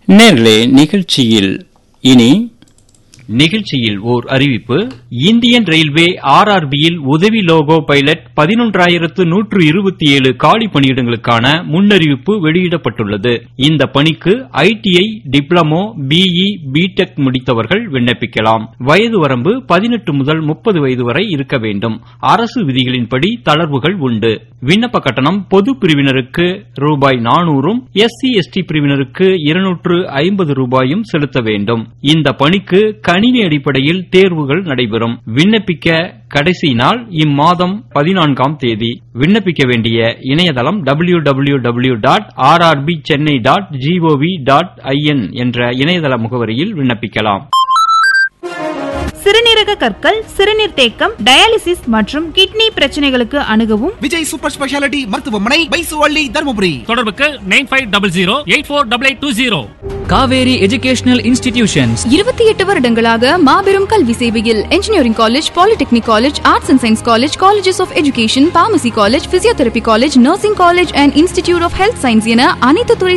நேர்களே நிகழ்ச்சியில் இனி நிகழ்ச்சியில் ஓர் அறிவிப்பு இந்தியன் ரயில்வே ஆர்ஆர்பியில் உதவி லோகோ பைலட் பதினொன்றாயிரத்து நூற்று இருபத்தி ஏழு காலி பணியிடங்களுக்கான முன்னறிவிப்பு வெளியிடப்பட்டுள்ளது இந்த பணிக்கு ஐடிஐ டிப்ளமோ பிஇ பிடெக் முடித்தவர்கள் விண்ணப்பிக்கலாம் வயது வரம்பு பதினெட்டு முதல் முப்பது வயது வரை இருக்க வேண்டும் அரசு விதிகளின்படி தளர்வுகள் உண்டு விண்ணப்ப கட்டணம் பொது பிரிவினருக்கு ரூபாய் நானூறும் எஸ்சி எஸ்டி பிரிவினருக்கு இருநூற்று ஐம்பது ரூபாயும் செலுத்த வேண்டும் இந்த பணிக்கு கணினி அடிப்படையில் தேர்வுகள் நடைபெறும் விண்ணப்பிக்க கடைசி நாள் இம்மாதம் பதினான்காம் தேதி விண்ணப்பிக்க வேண்டிய இணையதளம் W W W dot RRB Chennai dot GOV dot IN என்ற இணையதள முகவரியில் விண்ணப்பிக்கலாம் சிறுநீரக கற்கள் சிறுநீர் தேக்கம் டயாலிசிஸ் மற்றும் கிட்னி பிரச்சனைகளுக்கு அணுகவும் விஜய் சூப்பர் ஸ்பெஷாலிட்டி மருத்துவமனை பைசுவள்ளி தருமபுரி தொடர்புக்கு nine five double zero eight four double eight two zero Kaveri educational institutions இருபத்தி எட்டு வருடங்களாக மாபெரும் கல்வி சேவையில் engineering college polytechnic college arts and science college colleges of education pharmacy college physiotherapy college nursing college and institute of health science என அனைத்து துறை